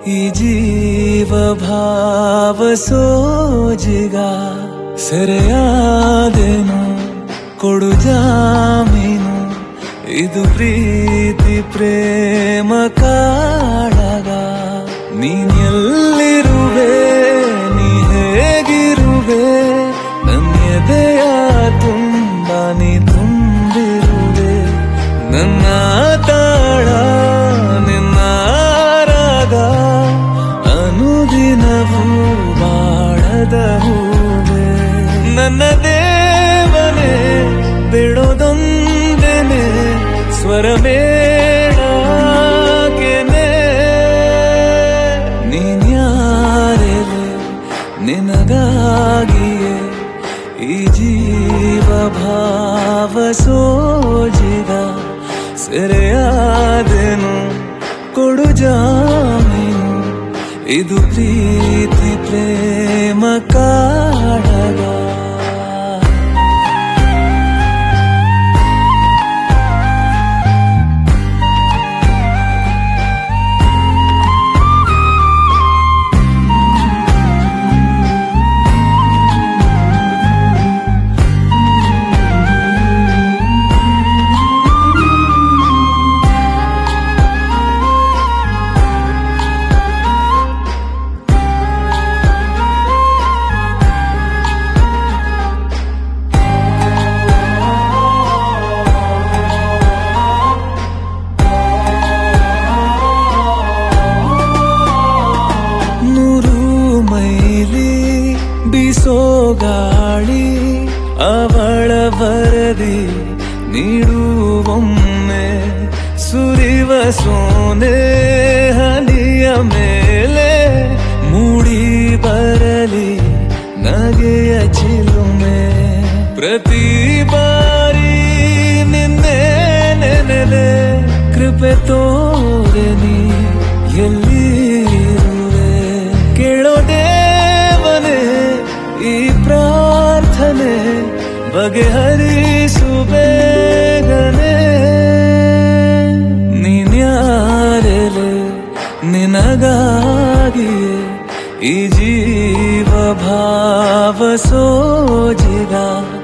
ಈ ಜೀವ ಭಾವ ಸೋಜಿಗ ಸೆರೆಯಾದೆನು ಕೊಡು ಜಾಮೀನು ಇದು ಪ್ರೀತಿ ಪ್ರೇಮ ಕಾಳಗ ನೀನ್ ಎಲ್ಲಿರುವೆ ನೀ ಹೇಗಿರುವೆ ನನ್ನ ಎದೆಯ ತುಂಬ ನೀ ತುಂಬಿರುವೆ ನನ್ನ ತಾಳ ನಿನ್ನ ರಾಗ ಅನುದಿನವೂ ಬಾಳದ ಹೂವೆ ನನ್ನ ದೇವನೇ ಬಿಡೋದೊಂದೇನೆ ಸ್ವರ ಮೇಳಾಕೆನೆ ನೀನ್ಯಾರೆಲೆ ನಿನಗಾಗಿಯೇ ಈ ಜೀವ ಭಾವ ಸೋಜಿಗ ಸೆರೆಯಾದೆನು ಕೊಡು ಜಾಮೀನು ಇದು ಪ್ರೀತಿ ಪ್ರೇಮ ಕಾಳಗ ನೂರು ಮೈಲಿ ಬೀಸೋ ಗಾಳಿ ಅವಳ ವರದಿ ನೀಡುವೊಮ್ಮೆ ಸುರಿವ ಸೋನೆ ಹನಿಯ ಮೇಲೆ ಮೂಡಿ ಬರಲಿ ನಗೆಯ ಚಿಲುಮೆ ಪ್ರತಿ ಬಾರಿ ನಿನ್ನೆ ನೆನೆಲೆ ಕೃಪೆ ತೋರೆ ನೀ ಎಲ್ಲಿರುವೆ ಕೇಳೋ ದೇವನೇ ಈ ಪ್ರಾರ್ಥನೆ ಬಗೆಹರಿಸು ಬೇಗನೆ ನೀನ್ಯಾರೆಲೆ ನಿನಗಾಗಿಯೇ ಈ ಜೀವ ಭಾವ ಸೋಜಿಗ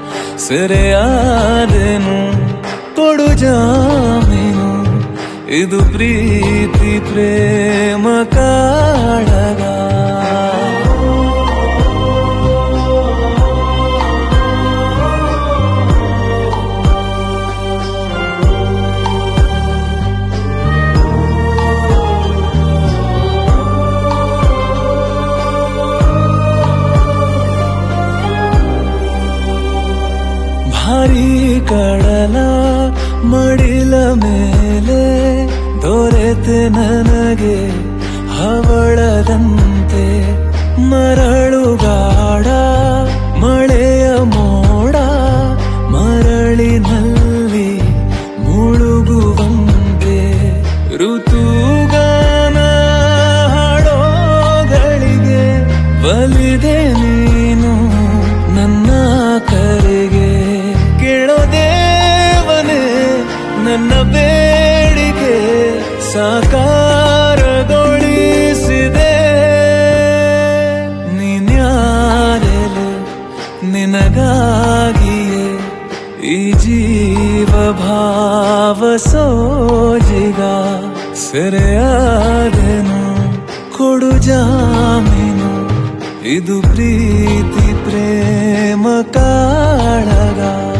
ಸೆರೆಯಾದೆನು ಕೊಡು ಜಾಮೀನು ಇದು ಪ್ರೀತಿ ಪ್ರೇಮ ಕಾಳಗ ಭಾರಿ ಕಡಲ ಮಡಿಲ ಮೇಲೆ ದೊರೆತೆ ನನಗೆ ಹವಳದಂತೆ ಮರಳುಗಾಡ ಮಳೆಯ ಮೋಡ ಮರಳಿನಲ್ಲಿ ಮುಳುಗುವಂತೆ ಋತುಗಾನ ಹಾಡೋಗಳಿಗೆ ಬಲಿದೆ ನೀನು ನನ್ನ ಕರೆಗೆ ಕೇಳೋ ದೇವನೇ ನನ್ನ ಬೇಡಿಕೆ ಸಾಕಾರಗೊಳಿಸಿದೆ ನೀನ್ಯಾರೆಲೆ ನಿನಗಾಗಿಯೇ ಈ ಜೀವ ಭಾವ ಸೋಜಿಗ ಸೆರೆಯಾದೆನು ಕೊಡು ಜಾಮೀನು ಇದು ಪ್ರೀತಿ ಪ್ರೇಮ ಕಾಳಗ